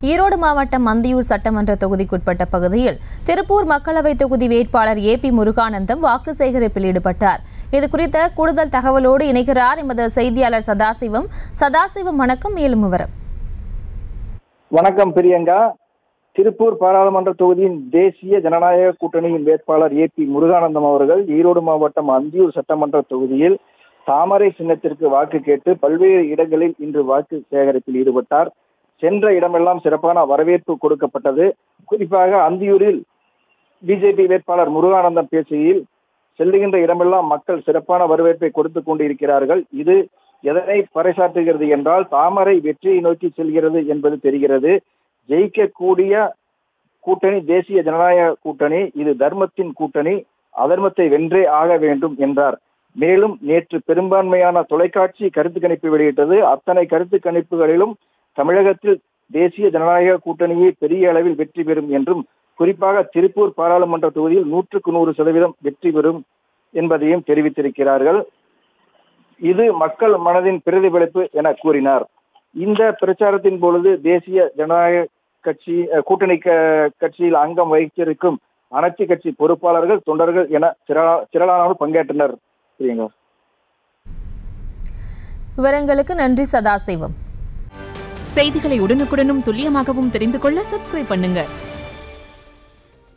ஈரோடு மாவட்டம் அந்தியூர் சட்டமன்ற தொகுதிக்குட்பட்ட பகுதியில் திருப்பூர் மக்களவைத் தொகுதி வேட்பாளர் ஏ பி முருகானந்தம் வாக்கு சேகரிப்பில் ஈடுபட்டார் இது குறித்த கூடுதல் தகவலோடு இணைகிறார் எமது செய்தியாளர் சதாசிவம் சதாசிவம் வணக்கம் மேலும் விவரம் வணக்கம் பிரியங்கா திருப்பூர் பாராளுமன்ற தொகுதியின் தேசிய ஜனநாயக கூட்டணியின் வேட்பாளர் ஏ பி முருகானந்தம் அவர்கள் ஈரோடு மாவட்டம் அந்தியூர் சட்டமன்ற தொகுதியில் தாமரை சின்னத்திற்கு வாக்கு கேட்டு பல்வேறு இடங்களில் இன்று வாக்கு சேகரிப்பில் ஈடுபட்டார் சென்ற இடமெல்லாம் சிறப்பான வரவேற்பு கொடுக்கப்பட்டது குறிப்பாக அந்தியூரில் பிஜேபி வேட்பாளர் முருகானந்தம் பேசுகையில் செல்லுகின்ற இடமெல்லாம் மக்கள் சிறப்பான வரவேற்பை கொடுத்து கொண்டிருக்கிறார்கள் இது எதனை பறைசாற்றுகிறது என்றால் தாமரை வெற்றியை நோக்கி செல்கிறது என்பது தெரிகிறது ஜெயிக்கக்கூடிய கூட்டணி தேசிய ஜனநாயக கூட்டணி இது தர்மத்தின் கூட்டணி அதர்மத்தை வென்றே ஆக வேண்டும் என்றார் மேலும் நேற்று பெரும்பான்மையான தொலைக்காட்சி கருத்து கணிப்பு வெளியிட்டது அத்தனை கருத்து கணிப்புகளிலும் தமிழகத்தில் தேசிய ஜனநாயக கூட்டணியே பெரிய அளவில் வெற்றி பெறும் என்றும் குறிப்பாக திருப்பூர் பாராளுமன்ற தொகுதியில் நூற்றுக்கு நூறு சதவீதம் வெற்றி பெறும் என்பதையும் தெரிவித்திருக்கிறார்கள் இது மக்கள் மனதின் பிரதிபலிப்பு என கூறினார் இந்த பிரச்சாரத்தின் பொழுது தேசிய ஜனநாயக கட்சி அஹ், கூட்டணி க- கட்சியில் அங்கம் வகித்திருக்கும் அனைத்து கட்சி பொறுப்பாளர்கள் தொண்டர்கள் என திரளா- திரளானோர் பங்கேற்றனர் பிரியங்கா விவரங்களுக்கு நன்றி சதாசிவம் செய்திகளை உடனுக்குடனும் துல்லியமாகவும் தெரிந்து கொள்ள சப்ஸ்கிரைப் பண்ணுங்க